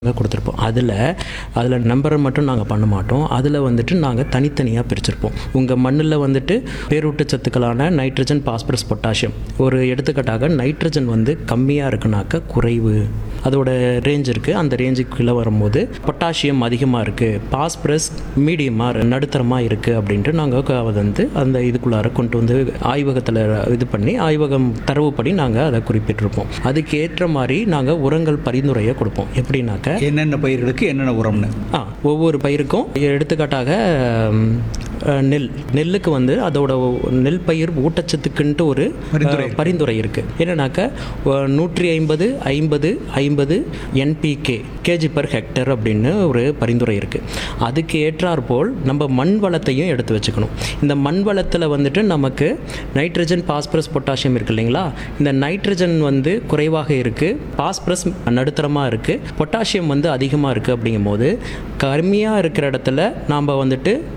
கொடுத்துருப்போம் அதில் அதில் நம்பரை மட்டும் நாங்கள் பண்ண மாட்டோம் அதில் வந்துட்டு நாங்கள் தனித்தனியாக பிரிச்சிருப்போம் உங்கள் மண்ணில் வந்துட்டு பேரூட்டச் சத்துக்களான நைட்ரஜன் பாஸ்பரஸ் பொட்டாசியம் ஒரு எடுத்துக்காட்டாக நைட்ரஜன் வந்து கம்மியாக இருக்குனாக்க குறைவு அதோட ரேஞ்ச் இருக்குது அந்த ரேஞ்சுக்கு கீழே வரும்போது பொட்டாசியம் அதிகமாக இருக்குது பாஸ்பரஸ் மீடியமாக நடுத்தரமாக இருக்குது அப்படின்ட்டு நாங்கள் வந்து அந்த இதுக்குள்ளார கொண்டு வந்து ஆய்வகத்தில் இது பண்ணி ஆய்வகம் தரவுப்படி நாங்கள் அதை குறிப்பிட்டிருப்போம் அதுக்கேற்ற மாதிரி நாங்கள் உரங்கள் பரிந்துரையை கொடுப்போம் எப்படின்னாக்க என்னென்ன பயிர்களுக்கு என்னென்ன உரம்னு ஆ ஒவ்வொரு பயிருக்கும் எடுத்துக்காட்டாக ம், அஹ், நெல் நெல்லுக்கு வந்து அதோட நெல் பயிர் ஊட்டச்சத்துக்குன்ட்டு ஒரு பரிந்துரை அஹ், பரிந்துரை இருக்குது என்னன்னாக்க அஹ், நூற்றி ஐம்பது ஐம்பது ஐம்பது என்பிகே கேஜி பர் ஹெக்டர் அப்படின்னு ஒரு பரிந்துரை இருக்குது அதுக்கு ஏற்றாற்போல் நம்ம மண் வளத்தையும் எடுத்து வச்சுக்கணும் இந்த மண் வளத்தில் வந்துட்டு நமக்கு நைட்ரஜன் பாஸ்பரஸ் பொட்டாசியம் இருக்கு இல்லைங்களா இந்த நைட்ரஜன் வந்து குறைவாக இருக்குது பாஸ்பரஸ் நடுத்தரமாக இருக்குது பொட்டாசியம் வந்து அதிகமாக இருக்குது அப்படிங்கும்போது கம்மியாக இருக்கிற இடத்துல நாம் வந்துட்டு